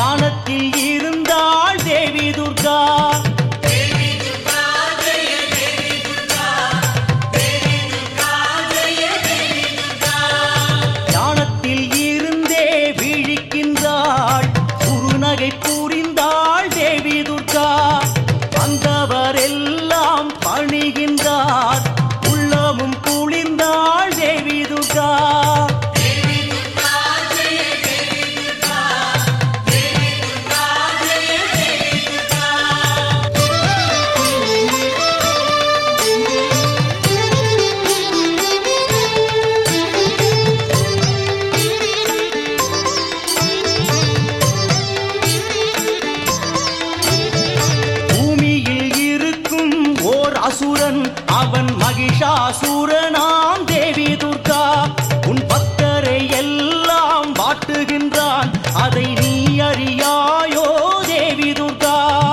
ஞானத்தில் இருந்தாள் தேவி துர்கா ஞானத்தில் இருந்தே விழிக்கின்றாள் குறுநகை புரிந்தாள் தேவி துர்கா வந்தவரெல்லாம் பணிகின்றார் உள்ளமும் குளிர்ந்தாள் தேவி துர்கா பூமியில் இருக்கும் ஓர் அசுரன் அவன் மகிஷாசுரனாம் தேவி துர்கா உன் பக்தரை எல்லாம் வாட்டுகின்றான் அதை நீ அறியாயோ தேவி துர்கா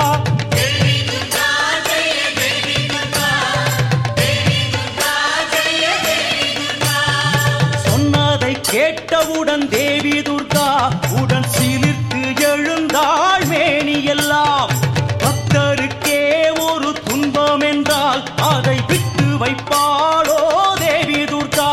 சொன்னதை கேட்டவுடன் தேவி துர்கா உடன் சிலிர்த்து எழுந்தாள் மேனியெல்லாம் பக்தருக்கே ஒரு துன்பம் என்றால் அதை விட்டு வைப்பாளோ தேவி துர்கா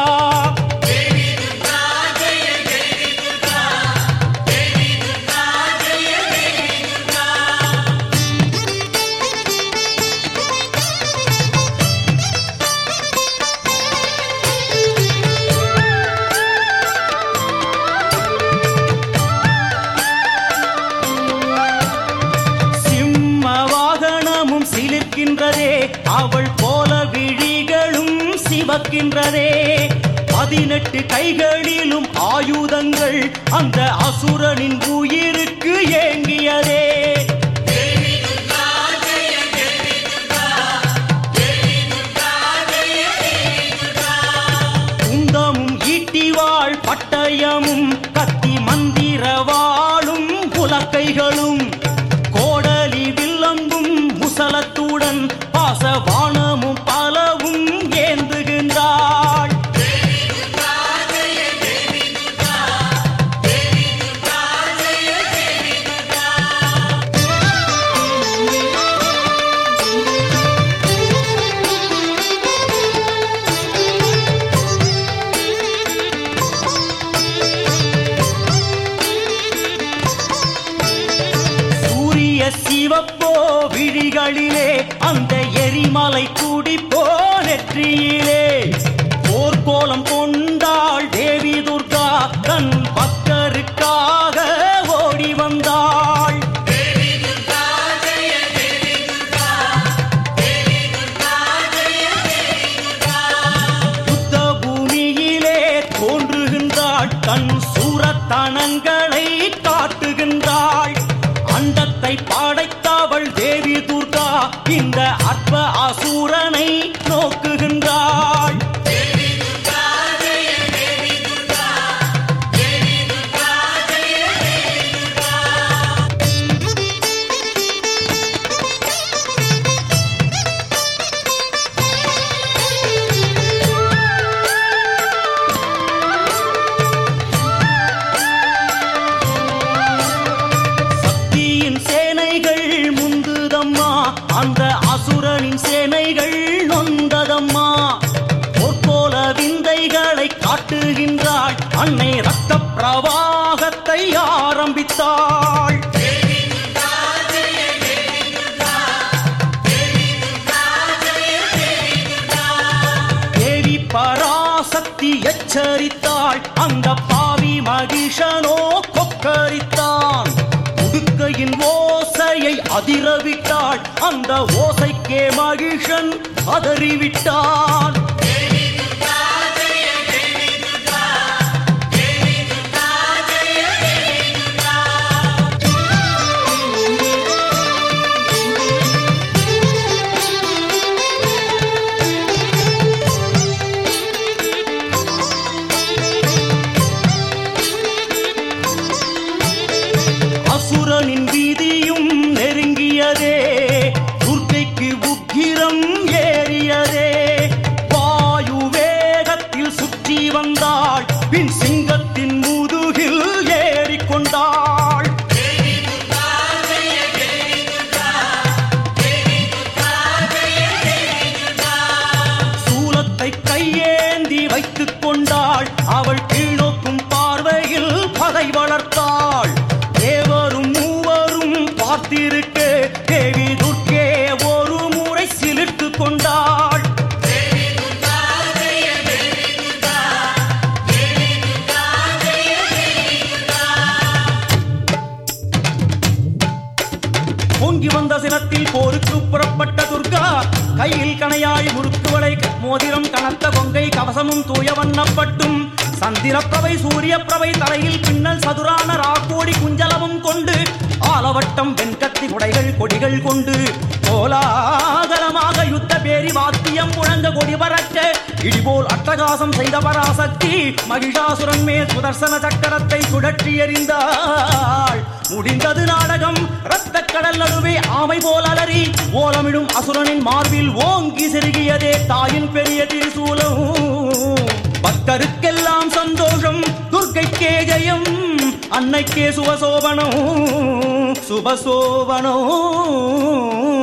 சிம்ம வாகனமும் சிலிர்க்கின்றதே அவள் போல விழிகளும் சிவக்கின்றதே பதினெட்டு கைகளிலும் ஆயுதங்கள் அந்த அசுரனின் உயிருக்கு ஏங்கியதே குந்தமும் ஈட்டிவாள் பட்டயமும் கத்தி மந்திரவாளும் புலக்கைகளும் கோடலி வில்லம்பும் முசலத்துடன் பாசவானமும் பலவும் ஏந்துகின்றாள் சூரிய சிவப்போ விழிகளிலே அந்த எரிமலை குடிப்போ நெற்றியிலே போர்க்கோலம் கொண்டாள் தேவி துர்கா தன் பக்தருக்காக ஓடி வந்தாள் யுத்த பூமியிலே தோன்றுகின்றாள் தன் சூரத்தனங்களை காட்டுகின்றாள் அண்டத்தை படைத்தவள் தேவி துர்கா இந்த அற்ப அசூரனை நோக்குகின்றாள் சக்தியின் சேனைகள் முந்துதம்மா அந்த அசுரனின் சேனைகள் நொந்ததம்மா பொற்போல விந்தைகளை காட்டுகின்றாள் அன்னை ரத்த பிரவாகத்தை ஆரம்பித்தாள் தேவி பராசக்தி எச்சரித்தாள் அந்த பாவி மகிஷனோ கொக்கரித்தான் உடுக்கையின் ஓசையை அதிரவிட்டாள் அந்த ஓசைக்கே மகிஷன் அதறிவிட்டான் அசுரனின் வீதியும் நெருங்கியதே துர்க்கைக்கு உக்கிரம் ஏறியதே வாயு வேகத்தில் சுற்றி வந்தாள் பின் சிங்கத்தின் முதுகில் ஏறிக்கொண்டாள் பொங்கி வந்த சினத்தில் போருக்கு புறப்பட்ட துர்கா கையில் கணையாய் முறுக்குவளை மோதிரம் கனத்த கொங்கை கவசமும் தூய வண்ணப்பட்டும் சந்திரப்பிரவை சூரிய பிரவை தலையில் பின்னல் சதுரான ராக்கோடி குஞ்சலமும் கொண்டு ஆலவட்டம் வெண்கத்தி குடைகள் கொடிகள் கொண்டு கோலாகலமாக யுத்த பேரி வாத்தியம் முழங்க கொடி பறக்க இடிபோல் அட்டகாசம் செய்த பராசக்தி மகிஷாசுரன் மேல் சுதர்சன சக்கரத்தை சுழற்றி எறிந்தாள் முடிந்தது நாடகம் ரத்த கடல் நடுவே ஆமை போல் அலறி ஓலமிடும் அசுரனின் மார்பில் ஓங்கி செருகியதே தாயின் பெரிய திரிசூலம் பக்தருக்கெல்லாம் சந்தோஷம் துர்க்கைக்கே ஜெயம் அன்னைக்கே சுபசோபனம் சுபசோபனம்